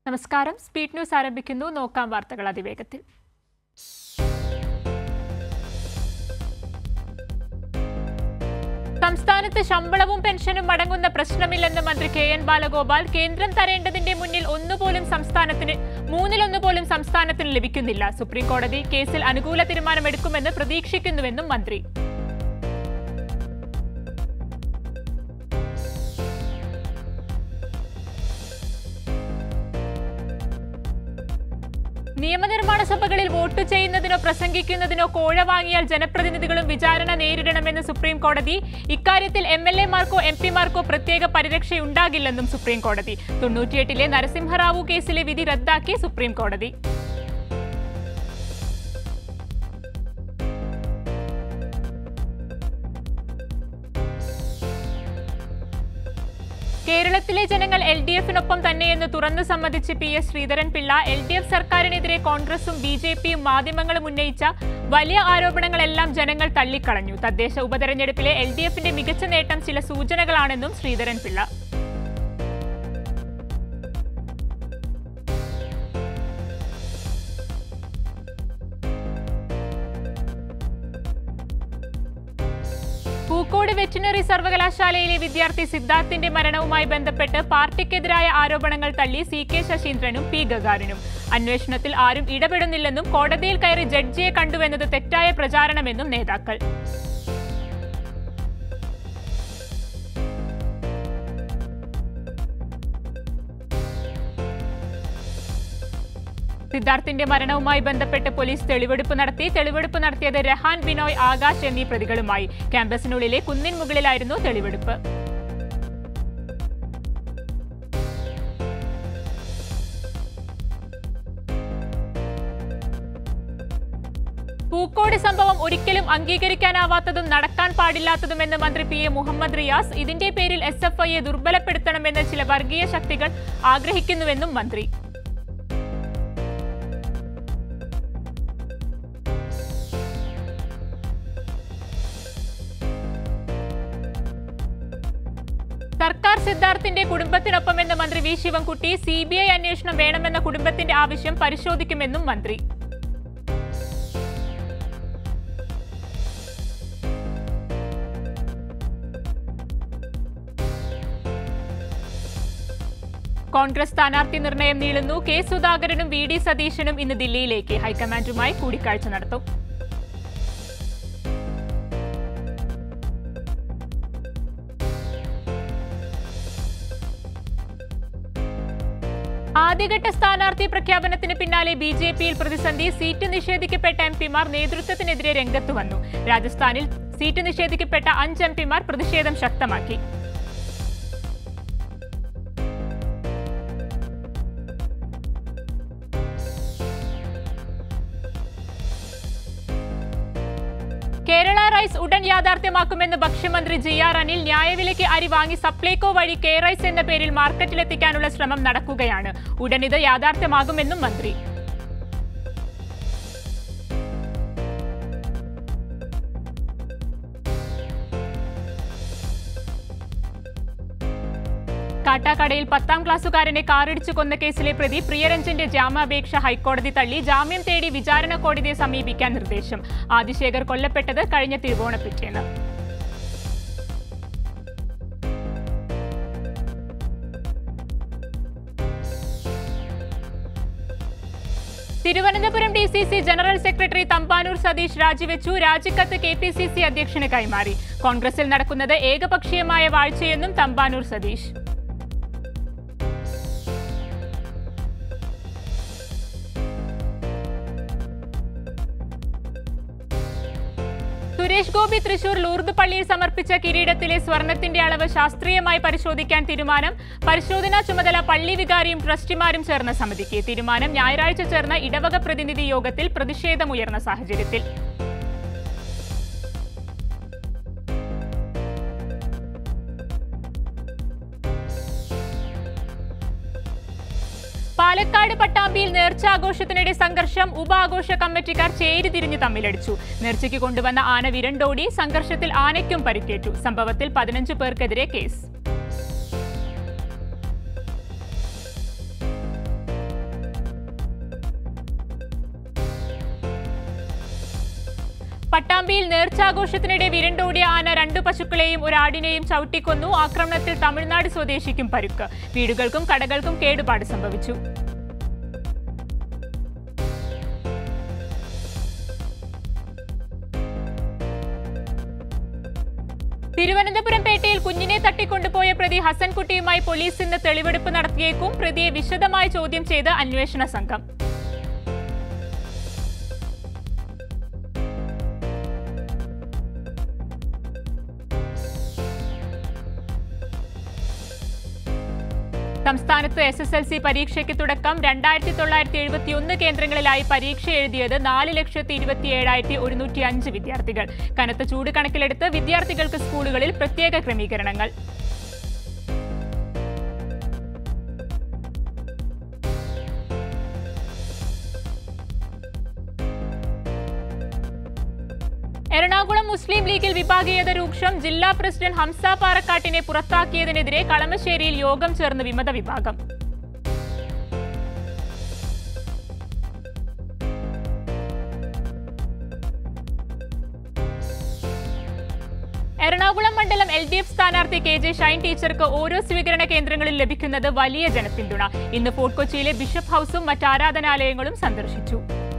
നമസ്കാരം speed news ആരംഭിക്കുന്നു നോക്കാം വാർത്തകൾ അതിവേഗത്തിൽ സംസ്ഥാനത്ത് ശമ്പളവും പെൻഷനും മടങ്ങുന്ന പ്രശ്നമില്ലെന്ന് മന്ത്രി കെ എൻ ബാലഗോപാൽ കേന്ദ്രം തരേണ്ടതിന്റെ മുന്നിൽ ഒന്നുപോലും സംസ്ഥാനത്തിന് മൂന്നിലൊന്നു പോലും സംസ്ഥാനത്തിന് ലഭിക്കുന്നില്ല സുപ്രീം കോടതി കേസിൽ അനുകൂല തീരുമാനമെടുക്കുമെന്ന് പ്രതീക്ഷിക്കുന്നുവെന്നും മന്ത്രി നിയമനിർമ്മാണ സഭകളിൽ വോട്ട് ചെയ്യുന്നതിനോ പ്രസംഗിക്കുന്നതിനോ കോഴ വാങ്ങിയാൽ ജനപ്രതിനിധികളും വിചാരണ നേരിടണമെന്ന് സുപ്രീം കോടതി ഇക്കാര്യത്തിൽ എം എൽ എമാർക്കോ എം പിമാർക്കോ പ്രത്യേക പരിരക്ഷയുണ്ടാകില്ലെന്നും സുപ്രീം കോടതി തൊണ്ണൂറ്റിയെട്ടിലെ നരസിംഹറാവു കേസിലെ വിധി റദ്ദാക്കി സുപ്രീം കോടതി കേരളത്തിലെ ജനങ്ങൾ എൽ ഡി എഫിനൊപ്പം തന്നെയെന്ന് തുറന്നു സമ്മതിച്ച് P S Sreedharan Pillai L D F സർക്കാരിനെതിരെ കോൺഗ്രസും ബി ജെ പിയും മാധ്യമങ്ങളും ഉന്നയിച്ച വലിയ ആരോപണങ്ങളെല്ലാം ജനങ്ങൾ തള്ളിക്കളഞ്ഞു തദ്ദേശ ഉപതെരഞ്ഞെടുപ്പിലെ എൽ ഡി എഫിന്റെ മികച്ച നേട്ടം ചില സൂചനകളാണെന്നും ശ്രീധരൻപിള്ള പൂക്കോട് വെറ്റിനറി സർവകലാശാലയിലെ വിദ്യാർത്ഥി സിദ്ധാർത്ഥിന്റെ മരണവുമായി ബന്ധപ്പെട്ട് പാർട്ടിക്കെതിരായ ആരോപണങ്ങൾ തള്ളി സി കെ ശശീന്ദ്രനും പി ഗഗാറിനും അന്വേഷണത്തിൽ ആരും ഇടപെടുന്നില്ലെന്നും കോടതിയിൽ കയറി ജഡ്ജിയെ കണ്ടുവെന്നത് തെറ്റായ പ്രചാരണമെന്നും നേതാക്കൾ സിദ്ധാർത്ഥിന്റെ മരണവുമായി ബന്ധപ്പെട്ട് പോലീസ് തെളിവെടുപ്പ് നടത്തി തെളിവെടുപ്പ് നടത്തിയത് രഹാൻ ബിനോയ് ആകാശ് എന്നീ പ്രതികളുമായി ക്യാമ്പസിനുള്ളിലെ കുന്നിൻ മുകളിലായിരുന്നു തെളിവെടുപ്പ് പൂക്കോട് സംഭവം ഒരിക്കലും അംഗീകരിക്കാനാവാത്തതും നടക്കാൻ പാടില്ലാത്തതുമെന്ന് മന്ത്രി പി എ മുഹമ്മദ് റിയാസ് ഇതിന്റെ പേരിൽ എസ് എഫ് ഐയെ ദുർബലപ്പെടുത്തണമെന്ന് ചില വർഗീയ ശക്തികൾ ആഗ്രഹിക്കുന്നുവെന്നും മന്ത്രി സർക്കാർ സിദ്ധാർത്ഥിന്റെ കുടുംബത്തിനൊപ്പമെന്ന് മന്ത്രി V Sivankutty C B I അന്വേഷണം വേണമെന്ന കുടുംബത്തിന്റെ ആവശ്യം പരിശോധിക്കുമെന്നും മന്ത്രി കോൺഗ്രസ് സ്ഥാനാർത്ഥി നിർണയം നീളുന്നു കെ സുധാകരനും വി ഡി സതീശനും ഇന്ന് ദില്ലിയിലേക്ക് ഹൈക്കമാൻഡുമായി കൂടിക്കാഴ്ച നടത്തും ആദ്യഘട്ട സ്ഥാനാർത്ഥി പ്രഖ്യാപനത്തിന് പിന്നാലെ ബി ജെ പിയിൽ പ്രതിസന്ധി സീറ്റ് നിഷേധിക്കപ്പെട്ട എം പിമാർ നേതൃത്വത്തിനെതിരെ രംഗത്ത് വന്നു രാജസ്ഥാനിൽ സീറ്റ് നിഷേധിക്കപ്പെട്ട അഞ്ച് എം പിമാർ പ്രതിഷേധം ശക്തമാക്കി കേരള റൈസ് ഉടൻ യാഥാർത്ഥ്യമാക്കുമെന്ന് ഭക്ഷ്യമന്ത്രി ജി ആർ അനിൽ ന്യായവിലയ്ക്ക് അരി വാങ്ങി സപ്ലൈകോ വഴി കെ റൈസ് എന്ന പേരിൽ മാർക്കറ്റിലെത്തിക്കാനുള്ള ശ്രമം നടക്കുകയാണ് ഉടൻ ഇത് യാഥാർത്ഥ്യമാകുമെന്നും മന്ത്രി കാട്ടാക്കടയിൽ പത്താം ക്ലാസ്സുകാരനെ കാറിടിച്ചു കൊന്ന കേസിലെ പ്രതി പ്രിയരഞ്ജന്റെ ജാമ്യാപേക്ഷ ഹൈക്കോടതി തള്ളി ജാമ്യം തേടി വിചാരണ കോടതിയെ സമീപിക്കാൻ നിർദ്ദേശം ആദിശേഖർ കൊല്ലപ്പെട്ടത് കഴിഞ്ഞ തിരുവോണപ്പിറ്റേന്ന് Thiruvananthapuram D C C general secretary Thampanoor Satheesh രാജിവെച്ചു രാജിക്കത്ത് കെ പി സി സി അധ്യക്ഷന് കൈമാറി കോൺഗ്രസിൽ നടക്കുന്നത് ഏകപക്ഷീയമായ വാഴ്ചയെന്നും തമ്പാനൂർ സതീഷ് സുരേഷ് ഗോപി തൃശൂർ ലൂർദ് പള്ളിയിൽ സമർപ്പിച്ച കിരീടത്തിലെ സ്വർണത്തിന്റെ അളവ് ശാസ്ത്രീയമായി പരിശോധിക്കാൻ തീരുമാനം പരിശോധനാ ചുമതല പള്ളി വികാരിയും ട്രസ്റ്റിമാരും ചേർന്ന സമിതിക്ക് തീരുമാനം ഞായറാഴ്ച ചേർന്ന ഇടവക പ്രതിനിധി യോഗത്തിൽ പ്രതിഷേധമുയർന്ന സാഹചര്യത്തിൽ പാലക്കാട് പട്ടാമ്പിയിൽ നേർച്ച ആഘോഷത്തിനിടെ സംഘർഷം ഉപാഘോഷ കമ്മിറ്റിക്കാർ ചേരിതിരിഞ്ഞ് തമ്മിലടിച്ചു നേർച്ചയ്ക്ക് കൊണ്ടുവന്ന ആന വിരണ്ടോടി സംഘർഷത്തിൽ ആനയ്ക്കും പരിക്കേറ്റു സംഭവത്തിൽ പതിനഞ്ച് പേർക്കെതിരെ കേസ് പട്ടാമ്പിയിൽ നേർച്ചാഘോഷത്തിനിടെ വിരണ്ടോടിയ ആന രണ്ടു പശുക്കളെയും ഒരു ആടിനെയും ചവിട്ടിക്കൊന്നു ആക്രമണത്തിൽ തമിഴ്നാട് സ്വദേശിക്കും പരുക്ക് വീടുകൾക്കും കടകൾക്കും കേടുപാട് സംഭവിച്ചു തിരുവനന്തപുരം പേട്ടയിൽ കുഞ്ഞിനെ തട്ടിക്കൊണ്ടുപോയ പ്രതി ഹസൻകുട്ടിയുമായി പോലീസ് ഇന്ന് തെളിവെടുപ്പ് നടത്തിയേക്കും പ്രതിയെ വിശദമായി ചോദ്യം ചെയ്ത് അന്വേഷണ സംഘം സംസ്ഥാനത്ത് എസ് എസ് എൽ സി പരീക്ഷയ്ക്ക് തുടക്കം രണ്ടായിരത്തി തൊള്ളായിരത്തി എഴുപത്തി ഒന്ന് കേന്ദ്രങ്ങളിലായി പരീക്ഷ എഴുതിയത് നാല് ലക്ഷത്തി ഇരുപത്തി ഏഴായിരത്തി ഒരുന്നൂറ്റി അഞ്ച് വിദ്യാർത്ഥികൾ കനത്ത ചൂട് കണക്കിലെടുത്ത് വിദ്യാർത്ഥികൾക്ക് സ്കൂളുകളിൽ പ്രത്യേക ക്രമീകരണങ്ങൾ എറണാകുളം മുസ്ലിം ലീഗിൽ വിഭാഗീയത രൂക്ഷം ജില്ലാ പ്രസിഡന്റ് ഹംസ പാറക്കാട്ടിനെ പുറത്താക്കിയതിനെതിരെ കളമശ്ശേരിയിൽ യോഗം ചേർന്ന് വിമത വിഭാഗം എറണാകുളം മണ്ഡലം എൽ ഡി എഫ് സ്ഥാനാർത്ഥി കെ ജെ ഷൈൻ ടീച്ചർക്ക് ഓരോ സ്വീകരണ കേന്ദ്രങ്ങളിൽ ലഭിക്കുന്നത് വലിയ ജനപിന്തുണ ഇന്ന് ഫോർട്ട് കൊച്ചിയിലെ ബിഷപ്പ് ഹൌസും മറ്റ് ആരാധനാലയങ്ങളും സന്ദർശിച്ചു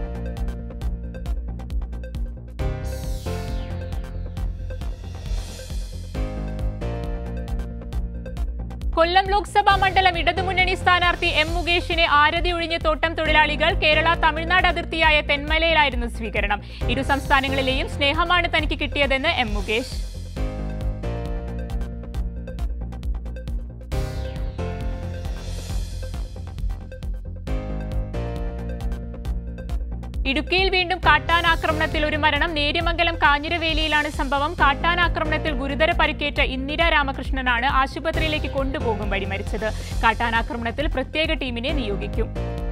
കൊല്ലം ലോക്സഭാ മണ്ഡലം ഇടതുമുന്നണി സ്ഥാനാർത്ഥി എം മുകേഷിനെ ആരതി ഒഴിഞ്ഞ തോട്ടം തൊഴിലാളികൾ കേരള തമിഴ്നാട് അതിർത്തിയായ തെന്മലയിലായിരുന്നു സ്വീകരണം ഇരു സംസ്ഥാനങ്ങളിലെയും സ്നേഹമാണ് തനിക്ക് കിട്ടിയതെന്ന് എം മുകേഷ് ഇടുക്കിയിൽ വീണ്ടും കാട്ടാനാക്രമണത്തിൽ ഒരു മരണം നേര്യമംഗലം കാഞ്ഞിരവേലിയിലാണ് സംഭവം കാട്ടാനാക്രമണത്തിൽ ഗുരുതര പരിക്കേറ്റ ഇന്ദിര രാമകൃഷ്ണനാണ് ആശുപത്രിയിലേക്ക് കൊണ്ടുപോകും വഴി മരിച്ചത് കാട്ടാനാക്രമണത്തിൽ പ്രത്യേക ടീമിനെ നിയോഗിക്കും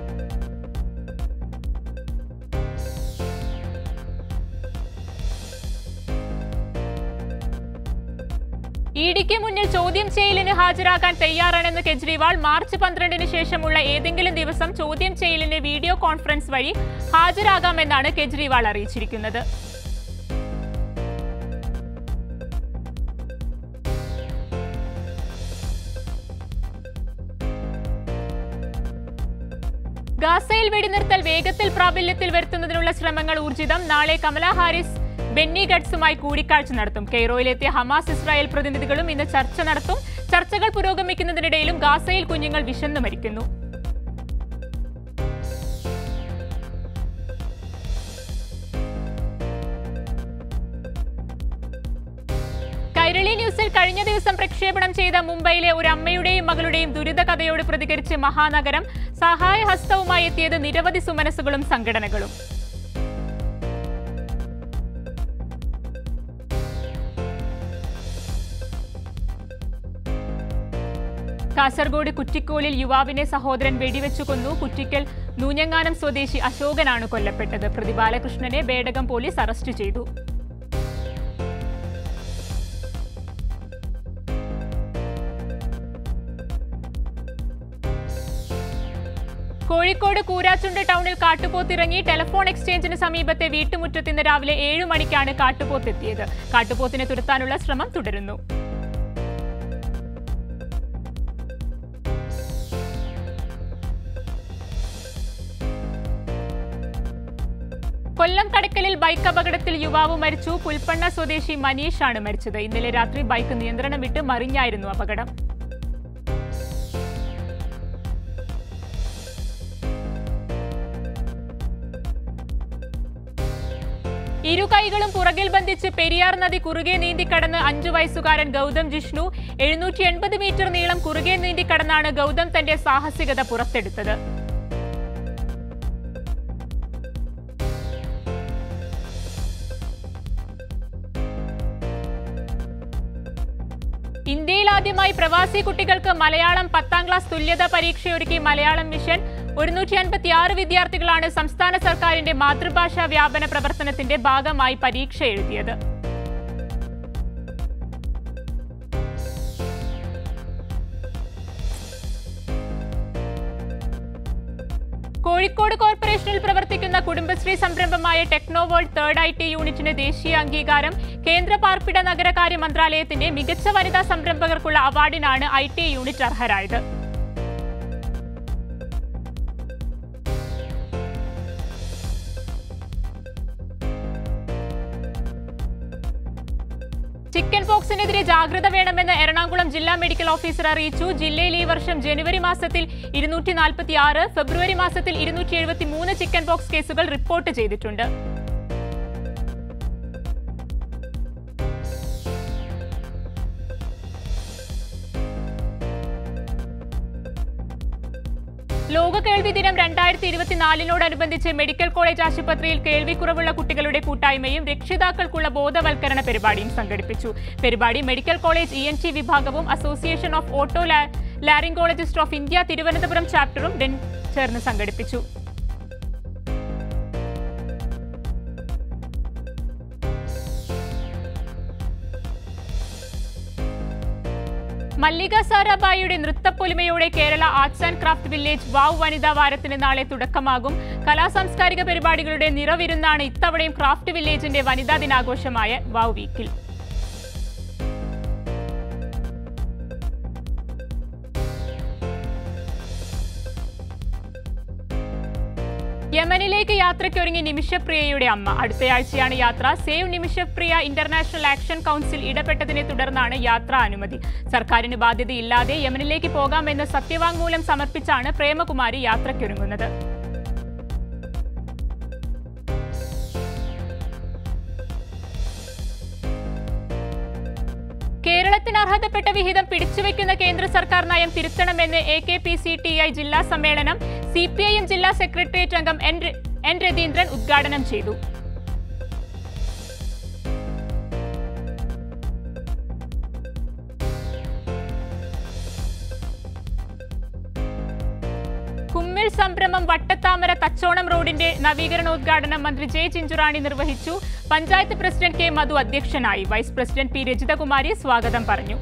ഇഡിക്ക് മുന്നിൽ ചോദ്യം ചെയ്യലിന് ഹാജരാകാൻ തയ്യാറാണെന്ന് കെജ്രിവാൾ മാർച്ച് പന്ത്രണ്ടിന് ശേഷമുള്ള ഏതെങ്കിലും ദിവസം ചോദ്യം ചെയ്യലിന് വീഡിയോ കോൺഫറൻസ് വഴി ഹാജരാകാമെന്നാണ് കെജ്രിവാൾ അറിയിച്ചിരിക്കുന്നത് ഗാസയിൽ വെടിനിർത്തൽ വേഗത്തിൽ പ്രാബല്യത്തിൽ വരുത്തുന്നതിനുള്ള ശ്രമങ്ങൾ ഊർജിതം നാളെ കമല ഹാരിസ് ബെന്നി ഗഡ്സുമായി കൂടിക്കാഴ്ച നടത്തും കെയ്റോയിലെത്തിയ ഹമാസ് ഇസ്രായേൽ പ്രതിനിധികളും ഇന്ന് ചർച്ച നടത്തും ചർച്ചകൾ പുരോഗമിക്കുന്നതിനിടയിലും ഗാസയിൽ കുഞ്ഞുങ്ങൾ വിശന്നു മരിക്കുന്നു കൈരളി ന്യൂസിൽ കഴിഞ്ഞ ദിവസം പ്രക്ഷേപണം ചെയ്ത മുംബൈയിലെ ഒരു അമ്മയുടെയും മകളുടെയും ദുരിത കഥയോട് പ്രതികരിച്ച് മഹാനഗരം സഹായഹസ്തവുമായി എത്തിയത് നിരവധി സുമനസ്സുകളും സംഘടനകളും കാസർഗോഡ് കുറ്റിക്കോലിൽ യുവാവിനെ സഹോദരൻ വെടിവെച്ചു കൊന്നു കുറ്റിക്കൽ നൂഞ്ഞങ്ങാനം സ്വദേശി അശോകനാണ് കൊല്ലപ്പെട്ടത് പ്രതി ബാലകൃഷ്ണനെ ബേഡകം പോലീസ് അറസ്റ്റ് ചെയ്തു കോഴിക്കോട് കൂരാച്ചുണ്ട് ടൗണിൽ കാട്ടുപോത്തിറങ്ങി ടെലിഫോൺ എക്സ്ചേഞ്ചിന് സമീപത്തെ വീട്ടുമുറ്റത്ത് ഇന്ന് രാവിലെ ഏഴു മണിക്കാണ് കാട്ടുപോത്തെത്തിയത് കാട്ടുപോത്തിനെ തുരത്താനുള്ള ശ്രമം തുടരുന്നു കൊല്ലം കടക്കലിൽ ബൈക്ക് അപകടത്തിൽ യുവാവ് മരിച്ചു പുൽപ്പണ്ണ സ്വദേശി മനീഷാണ് മരിച്ചത് ഇന്നലെ രാത്രി ബൈക്ക് നിയന്ത്രണം വിട്ട് മറിഞ്ഞായിരുന്നു അപകടം ഇരു കൈകളും പുറകിൽ ബന്ധിച്ച് പെരിയാർ നദി കുറുകെ നീന്തിക്കടന്ന് അഞ്ചു വയസ്സുകാരൻ ഗൗതം ജിഷ്ണു എഴുന്നൂറ്റി എൺപത് മീറ്റർ നീളം കുറുകെ നീന്തിക്കടന്നാണ് ഗൗതം തന്റെ സാഹസികത പുറത്തെടുത്തത് ഇന്ത്യയിൽ ആദ്യമായി പ്രവാസി കുട്ടികൾക്ക് മലയാളം പത്താം ക്ലാസ് തുല്യതാ പരീക്ഷയൊരുക്കി മലയാളം മിഷൻ ഒരുന്നൂറ്റി അൻപത്തി ആറ് വിദ്യാർത്ഥികളാണ് സംസ്ഥാന സർക്കാരിന്റെ മാതൃഭാഷാ വ്യാപന പ്രവർത്തനത്തിന്റെ ഭാഗമായി പരീക്ഷ എഴുതിയത് കോഴിക്കോട് കോർപ്പറേഷനിൽ പ്രവർത്തിക്കുന്ന കുടുംബശ്രീ സംരംഭമായ ടെക്നോവേൾഡ് തേർഡ് ഐ ടി യൂണിറ്റിന് ദേശീയ അംഗീകാരം കേന്ദ്ര പാർപ്പിട നഗരകാര്യ മന്ത്രാലയത്തിന്റെ മികച്ച വനിതാ സംരംഭകർക്കുള്ള അവാർഡിനാണ് ഐ ടി യൂണിറ്റ് അർഹരായത് ചിക്കൻ പോക്സിനെതിരെ ജാഗ്രത വേണമെന്ന് എറണാകുളം ജില്ലാ മെഡിക്കൽ ഓഫീസർ അറിയിച്ചു ജില്ലയിൽ ഈ വർഷം ജനുവരി മാസത്തിൽ ഇരുന്നൂറ്റി നാൽപ്പത്തി ആറ് ഫെബ്രുവരി മാസത്തിൽ ഇരുന്നൂറ്റി എഴുപത്തി മൂന്ന് ചിക്കൻ പോക്സ് കേസുകൾ റിപ്പോർട്ട് ചെയ്തിട്ടുണ്ട് ലോക കേൾവി ദിനം രണ്ടായിരത്തി ഇരുപത്തിനാലിനോടനുബന്ധിച്ച് മെഡിക്കൽ കോളേജ് ആശുപത്രിയിൽ കേൾവിക്കുറവുള്ള കുട്ടികളുടെ കൂട്ടായ്മയും രക്ഷിതാക്കൾക്കുള്ള ബോധവൽക്കരണ പരിപാടിയും സംഘടിപ്പിച്ചു പരിപാടി medical college E N T വിഭാഗവും association of otolaryngologist of India Thiruvananthapuram ചാപ്റ്ററും ഡെൻ ചേർന്ന് സംഘടിപ്പിച്ചു മല്ലിക സാരാഭായിയുടെ നൃത്തപ്പൊലിമയോടെ Kerala arts and craft village വാവ് വനിതാ വാരത്തിന് നാളെ തുടക്കമാകും കലാസാംസ്കാരിക പരിപാടികളുടെ നിറവിരുന്നാണ് ഇത്തവണയും ക്രാഫ്റ്റ് വില്ലേജിന്റെ വനിതാ ദിനാഘോഷമായ വാവ് വീക്കിൽ യമനിലേക്ക് യാത്രയ്ക്കൊരുങ്ങി നിമിഷപ്രിയയുടെ അമ്മ അടുത്തയാഴ്ചയാണ് യാത്ര save Nimishapriya international action council ഇടപെട്ടതിനെ തുടർന്നാണ് യാത്രാ അനുമതി സർക്കാരിന് ബാധ്യതയില്ലാതെ യമനിലേക്ക് പോകാമെന്ന് സത്യവാങ്മൂലം സമർപ്പിച്ചാണ് പ്രേമകുമാരി യാത്രയ്ക്കൊരുങ്ങുന്നത് കേരളത്തിന് അർഹതപ്പെട്ട വിഹിതം പിടിച്ചുവെക്കുന്ന കേന്ദ്ര സർക്കാർ നയം തിരുത്തണമെന്ന് A K P C T I ജില്ലാ സമ്മേളനം സി പി ഐ എം ജില്ലാ സെക്രട്ടേറിയറ്റ് അംഗം എൻ ര- എൻ രതീന്ദ്രൻ ഉദ്ഘാടനം ചെയ്തു കുമ്മിൾ സംരംഭം വട്ടത്താമര തച്ചോണം റോഡിന്റെ നവീകരണോദ്ഘാടനം മന്ത്രി ജെ ചിഞ്ചുറാണി നിർവഹിച്ചു പഞ്ചായത്ത് പ്രസിഡന്റ് കെ മധു അധ്യക്ഷനായി വൈസ് പ്രസിഡന്റ് പി രജിതകുമാരി സ്വാഗതം പറഞ്ഞു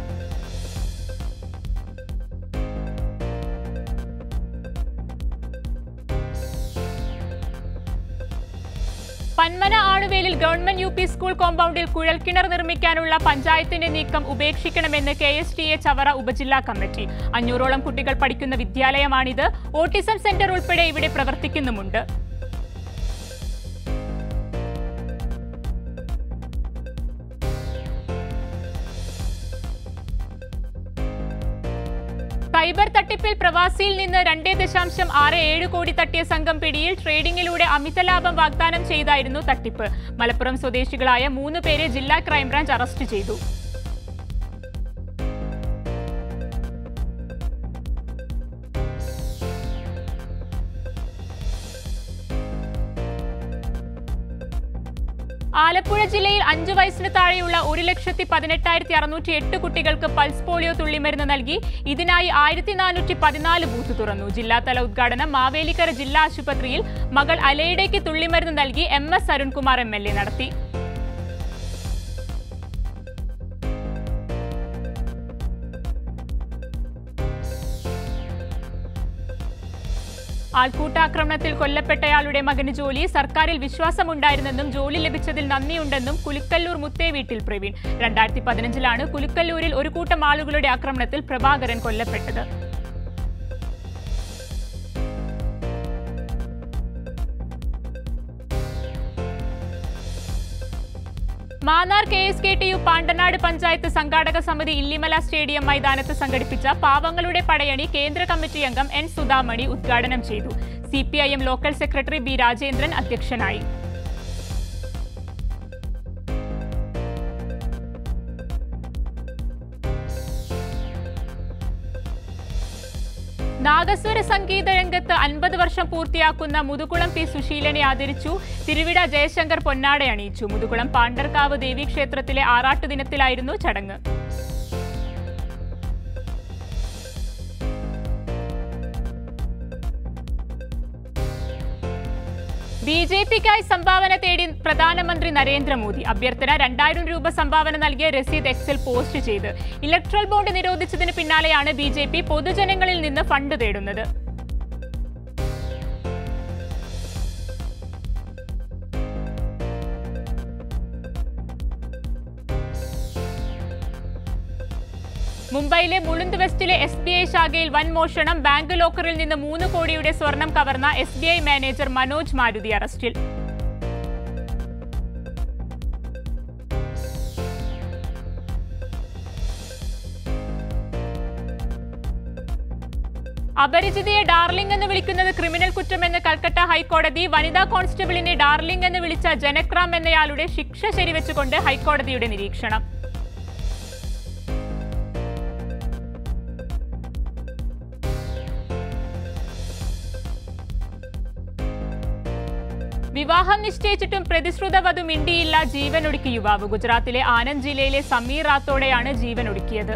പന്മന ആണുവേലിൽ ഗവൺമെന്റ് യു പി സ്കൂൾ കോമ്പൗണ്ടിൽ കുഴൽക്കിണർ നിർമ്മിക്കാനുള്ള പഞ്ചായത്തിന്റെ നീക്കം ഉപേക്ഷിക്കണമെന്ന് K S T A Chavara ഉപജില്ലാ കമ്മിറ്റി അഞ്ഞൂറോളം കുട്ടികൾ പഠിക്കുന്ന വിദ്യാലയമാണിത് ഓട്ടിസം സെന്റർ ഉൾപ്പെടെ ഇവിടെ പ്രവർത്തിക്കുന്നുമുണ്ട് സൈബർ തട്ടിപ്പിൽ പ്രവാസിയിൽ നിന്ന് രണ്ടേ ദശാംശം ആറ് ഏഴ് കോടി തട്ടിയ സംഘം പിടിയിൽ ട്രേഡിംഗിലൂടെ അമിത ലാഭം വാഗ്ദാനം ചെയ്തായിരുന്നു തട്ടിപ്പ് മലപ്പുറം സ്വദേശികളായ മൂന്ന് പേരെ ജില്ലാ ക്രൈംബ്രാഞ്ച് അറസ്റ്റ് ചെയ്തു ആലപ്പുഴ ജില്ലയിൽ അഞ്ചു വയസ്സിന് താഴെയുള്ള ഒരു ലക്ഷത്തി പതിനെട്ടായിരത്തി അറുന്നൂറ്റി എട്ട് കുട്ടികൾക്ക് പൾസ് പോളിയോ തുള്ളിമരുന്ന് നൽകി ഇതിനായി ആയിരത്തി നാനൂറ്റി പതിനാല് ബൂത്ത് തുറന്നു ജില്ലാതല ഉദ്ഘാടനം മാവേലിക്കര ജില്ലാ ആശുപത്രിയിൽ മകൾ അലയുടേക്ക് തുള്ളിമരുന്ന് നൽകി M S Arunkumar M L A നടത്തി ആൾക്കൂട്ടാക്രമണത്തിൽ കൊല്ലപ്പെട്ടയാളുടെ മകന് ജോലി സർക്കാരിൽ വിശ്വാസമുണ്ടായിരുന്നെന്നും ജോലി ലഭിച്ചതിൽ നന്ദിയുണ്ടെന്നും കുലുക്കല്ലൂർ മുത്തേ വീട്ടിൽ പ്രവീൺ രണ്ടായിരത്തി പതിനഞ്ചിലാണ് കുലുക്കല്ലൂരിൽ ഒരു കൂട്ടം ആളുകളുടെ ആക്രമണത്തിൽ പ്രഭാകരൻ കൊല്ലപ്പെട്ടത് Mannar K S K T U Pandanad panchayat സംഘാടക സമിതി ഇല്ലിമല സ്റ്റേഡിയം മൈതാനത്ത് സംഘടിപ്പിച്ച പാവങ്ങളുടെ പടയണി കേന്ദ്ര കമ്മിറ്റി അംഗം എൻ സുധാമണി ഉദ്ഘാടനം ചെയ്തു C P I M local secretary B Rajendran അധ്യക്ഷനായി നാഗസ്വര സംഗീത രംഗത്ത് അൻപത് വർഷം പൂർത്തിയാക്കുന്ന മുതുകുളം പി സുശീലനെ ആദരിച്ചു തിരുവിട ജയശങ്കർ പൊന്നാട അണിയിച്ചു മുതുകുളം പാണ്ടർക്കാവ് ദേവീക്ഷേത്രത്തിലെ ആറാട്ടു ദിനത്തിലായിരുന്നു ചടങ്ങ് ബി ജെ പിക്കായി സംഭാവന തേടി പ്രധാനമന്ത്രി നരേന്ദ്രമോദി അഭ്യർത്ഥന രണ്ടായിരം രൂപ സംഭാവന നൽകിയ രസീത് എക്സിൽ പോസ്റ്റ് ചെയ്ത് ഇലക്ട്രൽ ബോണ്ട് നിരോധിച്ചതിന് പിന്നാലെയാണ് ബി ജെ പി പൊതുജനങ്ങളിൽ നിന്ന് ഫണ്ട് തേടുന്നത് മുംബൈയിലെ മുളുന്ത് വെസ്റ്റിലെ എസ് ബി ഐ ശാഖയിൽ വൻ മോഷണം ബാങ്ക് ലോക്കറിൽ നിന്ന് മൂന്ന് കോടിയുടെ സ്വർണം കവർന്ന S B I manager Manoj Maruti അറസ്റ്റിൽ അപരിചിതയെ ഡാർലിംഗ് എന്ന് വിളിക്കുന്നത് ക്രിമിനൽ കുറ്റമെന്ന് കൽക്കട്ട ഹൈക്കോടതി വനിതാ കോൺസ്റ്റബിളിനെ ഡാർലിംഗ് എന്ന് വിളിച്ച ജനക്രാം എന്നയാളുടെ ശിക്ഷ ശരിവെച്ചുകൊണ്ട് ഹൈക്കോടതിയുടെ നിരീക്ഷണം വിവാഹം നിശ്ചയിച്ചിട്ടും പ്രതിശ്രുത വധു മിണ്ടിയില്ല ജീവനൊടുക്കി യുവാവ് ഗുജറാത്തിലെ ആനന്ദ് ജില്ലയിലെ സമീർ റാത്തോടെയാണ് ജീവനൊടുക്കിയത്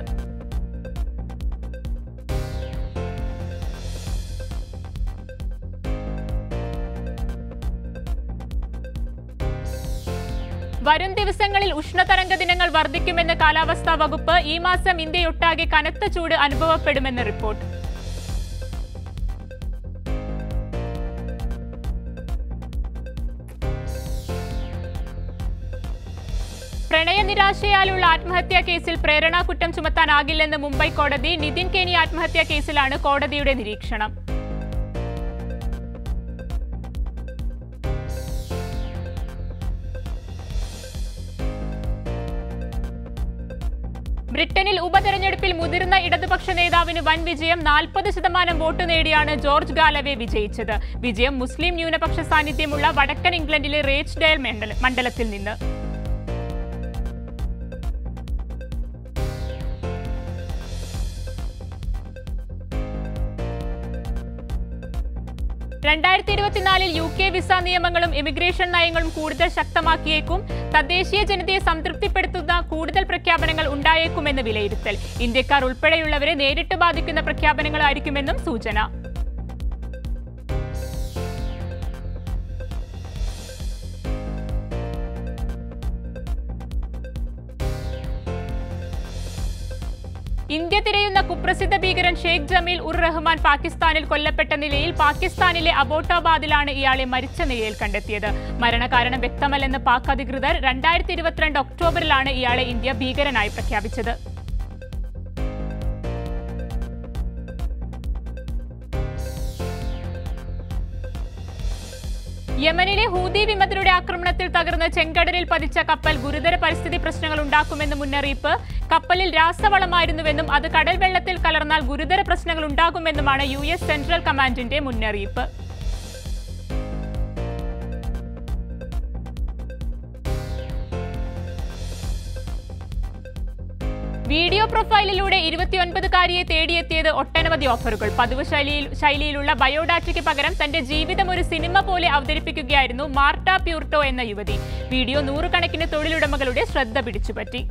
വരും ദിവസങ്ങളിൽ ഉഷ്ണതരംഗ ദിനങ്ങൾ വർദ്ധിക്കുമെന്ന് കാലാവസ്ഥാ വകുപ്പ് ഈ മാസം ഇന്ത്യയൊട്ടാകെ കനത്ത ചൂട് അനുഭവപ്പെടുമെന്ന് റിപ്പോർട്ട് പ്രണയനിരാശയാലുള്ള ആത്മഹത്യാ കേസിൽ പ്രേരണാ കുറ്റം ചുമത്താനാകില്ലെന്ന് മുംബൈ കോടതി നിതിൻ കെനി ആത്മഹത്യാ കേസിലാണ് കോടതിയുടെ നിരീക്ഷണം ബ്രിട്ടനിൽ ഉപതെരഞ്ഞെടുപ്പിൽ മുതിർന്ന ഇടതുപക്ഷ നേതാവിന് വൻ വിജയം നാൽപ്പത് ശതമാനം വോട്ട് നേടിയാണ് ജോർജ് ഗാലവെ വിജയിച്ചത് വിജയം മുസ്ലിം ന്യൂനപക്ഷ സാന്നിധ്യമുള്ള വടക്കൻ ഇംഗ്ലണ്ടിലെ റേച്ച്ഡേൽ മണ്ഡല- മണ്ഡലത്തിൽ നിന്ന് രണ്ടായിരത്തി ഇരുപത്തിനാലിൽ യു കെ വിസ നിയമങ്ങളും ഇമിഗ്രേഷൻ നയങ്ങളും കൂടുതൽ ശക്തമാക്കിയേക്കും തദ്ദേശീയ ജനതയെ സംതൃപ്തിപ്പെടുത്തുന്ന കൂടുതൽ പ്രഖ്യാപനങ്ങൾ ഉണ്ടായേക്കുമെന്ന് വിലയിരുത്തൽ ഇന്ത്യക്കാർ ഉൾപ്പെടെയുള്ളവരെ നേരിട്ട് ബാധിക്കുന്ന പ്രഖ്യാപനങ്ങളായിരിക്കുമെന്നും സൂചന ഇന്ത്യ തിരയുന്ന കുപ്രസിദ്ധ ഭീകരൻ ഷെയ്ഖ് ജമീൽ ഉർ റഹ്മാൻ പാകിസ്ഥാനിൽ കൊല്ലപ്പെട്ട നിലയിൽ പാകിസ്ഥാനിലെ അബോട്ടാബാദിലാണ് ഇയാളെ മരിച്ച നിലയിൽ കണ്ടെത്തിയത് മരണകാരണം വ്യക്തമല്ലെന്ന് പാക് അധികൃതർ രണ്ടായിരത്തി ഇരുപത്തിരണ്ട് ഒക്ടോബറിലാണ് ഇയാളെ ഇന്ത്യ ഭീകരനായി പ്രഖ്യാപിച്ചത് യമനിലെ ഹൂതി വിമതരുടെ ആക്രമണത്തിൽ തകർന്ന് ചെങ്കടലിൽ പതിച്ച കപ്പൽ ഗുരുതര പരിസ്ഥിതി പ്രശ്നങ്ങൾ ഉണ്ടാക്കുമെന്ന് മുന്നറിയിപ്പ് കപ്പലിൽ രാസവളമായിരുന്നുവെന്നും അത് കടൽ വെള്ളത്തിൽ കലർന്നാൽ ഗുരുതര പ്രശ്നങ്ങൾ ഉണ്ടാകുമെന്നുമാണ് യു എസ് സെൻട്രൽ കമാൻഡിന്റെ മുന്നറിയിപ്പ് വീഡിയോ പ്രൊഫൈലിലൂടെ ഇരുപത്തിയൊൻപതുകാരിയെ തേടിയെത്തിയത് ഒട്ടനവധി ഓഫറുകൾ പതിവ് ശൈലിയിൽ ശൈലിയിലുള്ള ബയോഡാറ്റയ്ക്ക് പകരം തന്റെ ജീവിതം ഒരു സിനിമ പോലെ അവതരിപ്പിക്കുകയായിരുന്നു മാർട്ട പ്യൂർട്ടോ എന്ന യുവതി വീഡിയോ നൂറുകണക്കിന് തൊഴിലുടമകളുടെ ശ്രദ്ധ പിടിച്ചുപറ്റി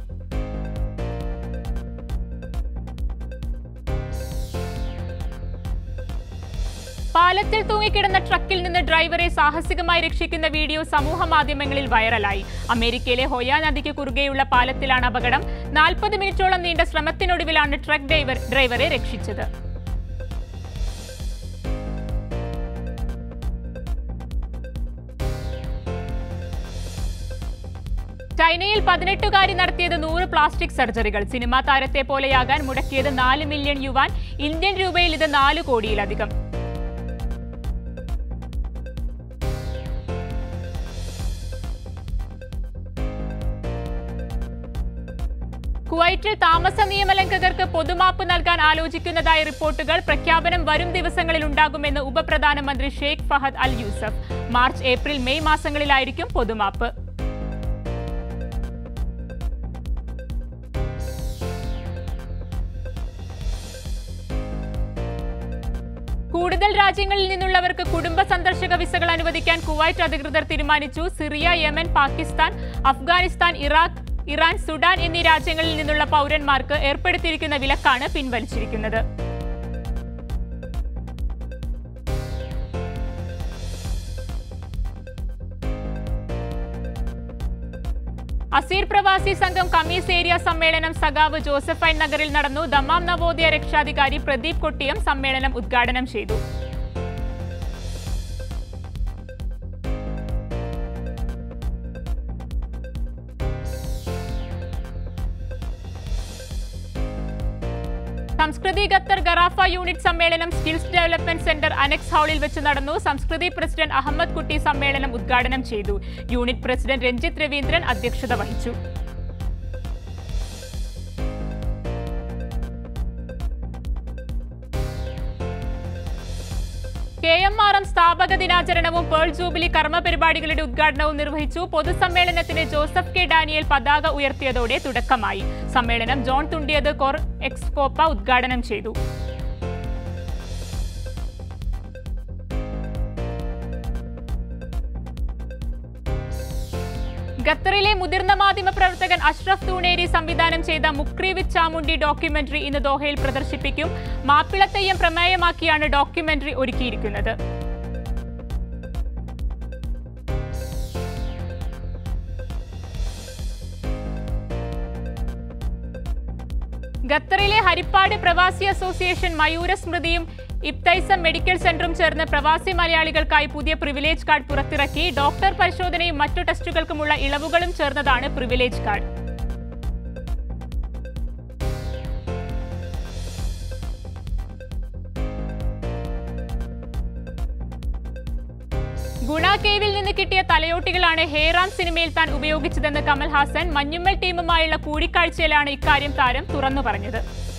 പാലത്തിൽ തൂങ്ങിക്കിടന്ന ട്രക്കിൽ നിന്ന് ഡ്രൈവറെ സാഹസികമായി രക്ഷിക്കുന്ന വീഡിയോ സമൂഹ മാധ്യമങ്ങളിൽ വൈറലായി അമേരിക്കയിലെ ഹൊയ നദിക്ക് കുറുകെയുള്ള പാലത്തിലാണ് അപകടം നാൽപ്പത് മിനിറ്റോളം നീണ്ട ശ്രമത്തിനൊടുവിലാണ് ട്രക്ക് ഡ്രൈവർ ഡ്രൈവറെ രക്ഷിച്ചത് ചൈനയിൽ പതിനെട്ടുകാരി നടത്തിയത് നൂറ് പ്ലാസ്റ്റിക് സർജറികൾ സിനിമാ താരത്തെ പോലെയാകാൻ മുടക്കിയത് നാല് മില്യൺ യുവാൻ ഇന്ത്യൻ രൂപയിൽ ഇത് നാല് കോടിയിലധികം കുവൈറ്റിൽ താമസ നിയമലംഘകർക്ക് പൊതുമാപ്പ് നൽകാൻ ആലോചിക്കുന്നതായി റിപ്പോർട്ടുകൾ പ്രഖ്യാപനം വരും ദിവസങ്ങളിൽ ഉണ്ടാകുമെന്ന് ഉപപ്രധാനമന്ത്രി Sheikh Fahad Al Yousef March April May മാസങ്ങളിലായിരിക്കും പൊതുമാപ്പ് കൂടുതൽ രാജ്യങ്ങളിൽ നിന്നുള്ളവർക്ക് കുടുംബ സന്ദർശക വിസകൾ അനുവദിക്കാൻ കുവൈറ്റ് അധികൃതർ തീരുമാനിച്ചു Syria Yemen Pakistan Afghanistan Iraq Iran Sudan എന്നീ രാജ്യങ്ങളിൽ നിന്നുള്ള പൗരന്മാർക്ക് ഏർപ്പെടുത്തിയിരിക്കുന്ന വിലക്കാണ് പിൻവലിച്ചിരിക്കുന്നത് അസീർ പ്രവാസി സംഘം കമീസ് ഏരിയ സമ്മേളനം സഖാവ് ജോസഫൈൻ നഗറിൽ നടന്നു ദമാം നവോദയ രക്ഷാധികാരി പ്രദീപ് കൊട്ടിയം സമ്മേളനം ഉദ്ഘാടനം ചെയ്തു സംസ്കൃതി ഖത്തർ ഗറാഫ യൂണിറ്റ് സമ്മേളനം സ്കിൽസ് ഡെവലപ്മെന്റ് സെന്റർ അനക്സ് ഹാളിൽ വെച്ച് നടന്നു സംസ്കൃതി പ്രസിഡന്റ് അഹമ്മദ് കുട്ടി സമ്മേളനം ഉദ്ഘാടനം ചെയ്തു യൂണിറ്റ് പ്രസിഡന്റ് രഞ്ജിത്ത് രവീന്ദ്രൻ അധ്യക്ഷത വഹിച്ചു കെ എം ആർ എം സ്ഥാപക ദിനാചരണവും പേൾ ജൂബിലി കർമ്മ പരിപാടികളുടെ ഉദ്ഘാടനവും നിർവഹിച്ചു പൊതുസമ്മേളനത്തിന് ജോസഫ് കെ ഡാനിയൽ പതാക ഉയർത്തിയതോടെ തുടക്കമായി സമ്മേളനം ജോൺ തുണ്ടിയത് കോർ എക്സ്കോപ്പ ഉദ്ഘാടനം ചെയ്തു ഖത്തറിലെ മുതിർന്ന മാധ്യമ പ്രവർത്തകൻ അഷ്റഫ് തൂണേരി സംവിധാനം ചെയ്ത മുക്രി വിത്ത് ചാമുണ്ടി ഡോക്യുമെന്ററി ഇന്ന് ദോഹയിൽ പ്രദർശിപ്പിക്കും മാപ്പിളത്തെയ്യം പ്രമേയമാക്കിയാണ് ഡോക്യുമെന്ററി ഒരുക്കിയിരിക്കുന്നത് ഖത്തറിലെ ഹരിപ്പാട് പ്രവാസി അസോസിയേഷൻ മയൂര സ്മൃതിയും ഇബ്തൈസം മെഡിക്കൽ സെന്ററും ചേർന്ന് പ്രവാസി മലയാളികൾക്കായി പുതിയ പ്രിവിലേജ് കാർഡ് പുറത്തിറക്കി ഡോക്ടർ പരിശോധനയും മറ്റു ടെസ്റ്റുകൾക്കുമുള്ള ഇളവുകളും ചേർന്നതാണ് പ്രിവിലേജ് കാർഡ് ഗുണ കേവിൽ നിന്ന് കിട്ടിയ തലയോട്ടികളാണ് ഹേറാം സിനിമയിൽ താൻ ഉപയോഗിച്ചതെന്ന് കമൽഹാസൻ മഞ്ഞുമ്മൽ ടീമുമായുള്ള കൂടിക്കാഴ്ചയിലാണ് ഇക്കാര്യം താരം തുറന്നു പറഞ്ഞത്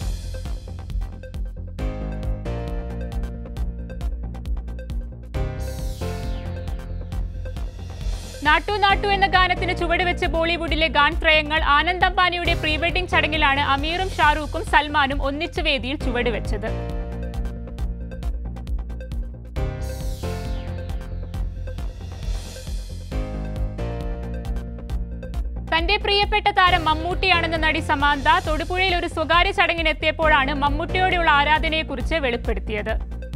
നാട്ടു നാട്ടു എന്ന ഗാനത്തിന് ചുവടുവെച്ച് ബോളിവുഡിലെ ഗാൻത്രയങ്ങൾ ആനന്ദ് അംബാനിയുടെ പ്രീ വെഡിംഗ് ചടങ്ങിലാണ് അമീറും ഷാറൂഖും സൽമാനും ഒന്നിച്ചു വേദിയിൽ ചുവടുവെച്ചത് തന്റെ പ്രിയപ്പെട്ട താരം മമ്മൂട്ടിയാണെന്ന നടി സമാന്ത തൊടുപുഴയിൽ ഒരു സ്വകാര്യ ചടങ്ങിനെത്തിയപ്പോഴാണ് മമ്മൂട്ടിയോടുള്ള ആരാധനയെക്കുറിച്ച് വെളിപ്പെടുത്തിയത്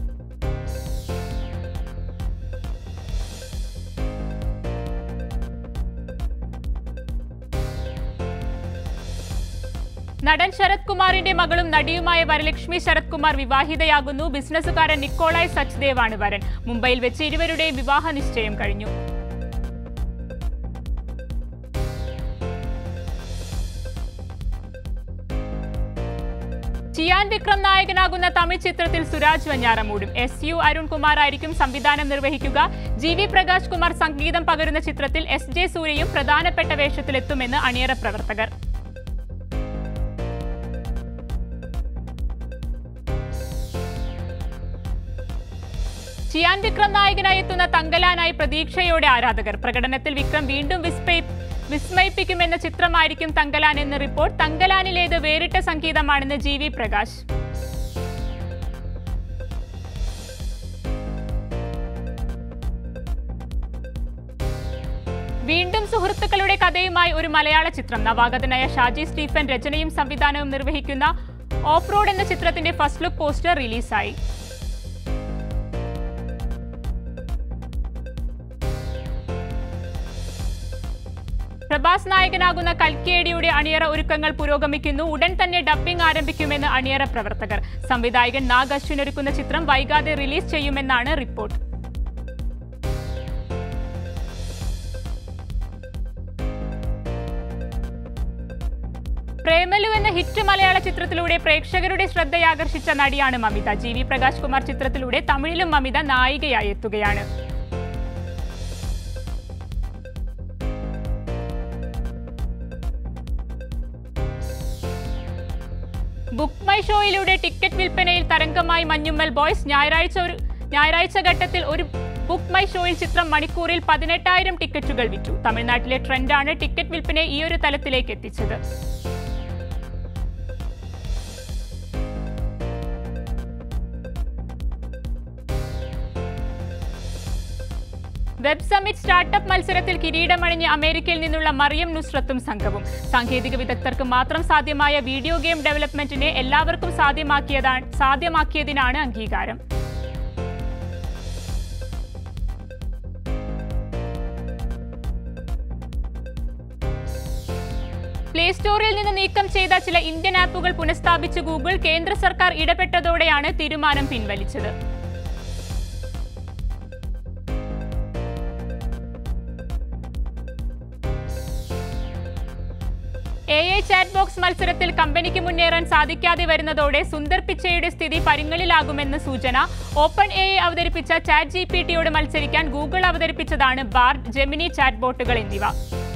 നടൻ ശരത് കുമാറിന്റെ മകളും നടിയുമായ വരലക്ഷ്മി ശരത് കുമാർ വിവാഹിതയാകുന്നു ബിസിനസ്സുകാരൻ നിക്കോളായ് സച്ദേവ് ആണ് വരൻ മുംബൈയിൽ വെച്ച് ഇരുവരുടെയും വിവാഹ നിശ്ചയം കഴിഞ്ഞു ചിയാൻ വിക്രം നായകനാകുന്ന തമിഴ് ചിത്രത്തിൽ സുരാജ് വഞ്ഞാറമൂടും എസ് യു അരുൺകുമാർ ആയിരിക്കും സംവിധാനം നിർവഹിക്കുക ജി വി പ്രകാശ് കുമാർ സംഗീതം പകരുന്ന ചിത്രത്തിൽ എസ് ജെ സൂര്യയും പ്രധാനപ്പെട്ട വേഷത്തിലെത്തുമെന്ന് അണിയറ പ്രവർത്തകർ ചിയാൻ വിക്രം നായകനായി എത്തുന്ന തങ്കലാനായി പ്രതീക്ഷയോടെ ആരാധകർ പ്രകടനത്തിൽ വിക്രം വീണ്ടും വിസ്മയി വിസ്മയിപ്പിക്കുമെന്ന ചിത്രമായിരിക്കും തങ്കലാൻ എന്ന റിപ്പോർട്ട് തങ്കലാനിലേത് വേറിട്ട സംഗീതമാണെന്ന് ജി വി പ്രകാശ് വീണ്ടും സുഹൃത്തുക്കളുടെ കഥയുമായി ഒരു മലയാള ചിത്രം നവാഗതനായ ഷാജി സ്റ്റീഫൻ രചനയും സംവിധാനവും നിർവഹിക്കുന്ന ഓഫ് റോഡ് എന്ന ചിത്രത്തിന്റെ ഫസ്റ്റ് ലുക്ക് പോസ്റ്റർ റിലീസായി പ്രഭാസ് നായകനാകുന്ന കൽക്കിയേടിയുടെ അണിയറ ഒരുക്കങ്ങൾ പുരോഗമിക്കുന്നു ഉടൻ തന്നെ ഡബ്ബിംഗ് ആരംഭിക്കുമെന്ന് അണിയറ പ്രവർത്തകർ സംവിധായകൻ നാഗ് അശ്വിൻ ഒരുക്കുന്ന ചിത്രം വൈകാതെ റിലീസ് ചെയ്യുമെന്നാണ് റിപ്പോർട്ട് പ്രേമലു എന്ന ഹിറ്റ് മലയാള ചിത്രത്തിലൂടെ പ്രേക്ഷകരുടെ ശ്രദ്ധയാകർഷിച്ച നടിയാണ് മമിത ജി വി പ്രകാശ് കുമാർ ചിത്രത്തിലൂടെ തമിഴിലും മമിത നായികയായി എത്തുകയാണ് ബുക്ക് മൈ ഷോയിലൂടെ ടിക്കറ്റ് വിൽപ്പനയിൽ തരംഗമായി മഞ്ഞുമ്മൽ ബോയ്സ് ഞായറാഴ്ച ഒരു ഞായറാഴ്ച ഘട്ടത്തിൽ ഒരു ബുക്ക് മൈ ഷോയിൽ ചിത്രം മണിക്കൂറിൽ പതിനെട്ടായിരം ടിക്കറ്റുകൾ വിറ്റു തമിഴ്നാട്ടിലെ ട്രെൻഡാണ് ടിക്കറ്റ് വിൽപ്പനയെ ഈ ഒരു തലത്തിലേക്ക് എത്തിച്ചത് വെബ് സമ്മിറ്റ് സ്റ്റാർട്ടപ്പ് മത്സരത്തിൽ കിരീടമണിഞ്ഞ് അമേരിക്കയിൽ നിന്നുള്ള മറിയം നുസ്രത്തും സംഘവും സാങ്കേതിക വിദഗ്ധർക്ക് മാത്രം സാധ്യമായ വീഡിയോ ഗെയിം ഡെവലപ്മെന്റിനെ എല്ലാവർക്കും സാധ്യമാക്കിയതാണ് സാധ്യമാക്കിയതിനാണ് അംഗീകാരം പ്ലേ സ്റ്റോറിൽ നിന്ന് നീക്കം ചെയ്ത ചില ഇന്ത്യൻ ആപ്പുകൾ പുനഃസ്ഥാപിച്ച് ഗൂഗിൾ കേന്ദ്ര സർക്കാർ ഇടപെട്ടതോടെയാണ് തീരുമാനം പിൻവലിച്ചത് എ ഐ ചാറ്റ് ബോക്സ് മത്സരത്തിൽ കമ്പനിക്ക് മുന്നേറാൻ സാധിക്കാതെ വരുന്നതോടെ സുന്ദർ പിച്ചയുടെ സ്ഥിതി പരുങ്ങലിലാകുമെന്ന് സൂചന ഓപ്പൺ എ ഐ അവതരിപ്പിച്ച ചാറ്റ് ജി പി ടിയോട് മത്സരിക്കാൻ ഗൂഗിൾ അവതരിപ്പിച്ചതാണ് ബാർഡ് ജെമിനി ചാറ്റ് ബോട്ടുകൾ എന്നിവ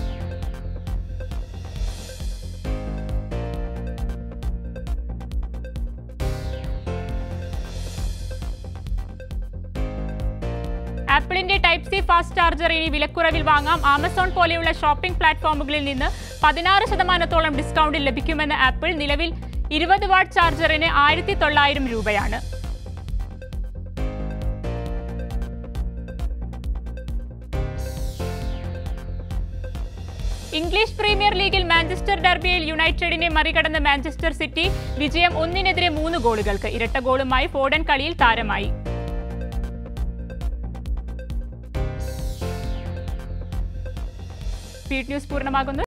ആപ്പിളിന്റെ ടൈപ്പ് സി ഫാസ്റ്റ് ചാർജർ ഇനി വിലക്കുറവിൽ വാങ്ങാം ആമസോൺ പോലെയുള്ള ഷോപ്പിംഗ് പ്ലാറ്റ്ഫോമുകളിൽ നിന്ന് പതിനാറ് ശതമാനത്തോളം ഡിസ്കൗണ്ടിൽ ലഭിക്കുമെന്ന് ആപ്പിൾ നിലവിൽ ഇരുപത് വാട്ട് ചാർജറിന് ആയിരത്തി തൊള്ളായിരം രൂപയാണ് ഇംഗ്ലീഷ് പ്രീമിയർ ലീഗിൽ മാഞ്ചസ്റ്റർ ഡർബിയിൽ യുണൈറ്റഡിനെ മറികടന്ന് മാഞ്ചസ്റ്റർ സിറ്റി വിജയം ഒന്നിനെതിരെ മൂന്ന് ഗോളുകൾക്ക് ഇരട്ട ഗോളുമായി ഫോഡൻ കളിയിൽ താരമായി സ്പീഡ് ന്യൂസ് പൂർണ്ണമാകുന്നു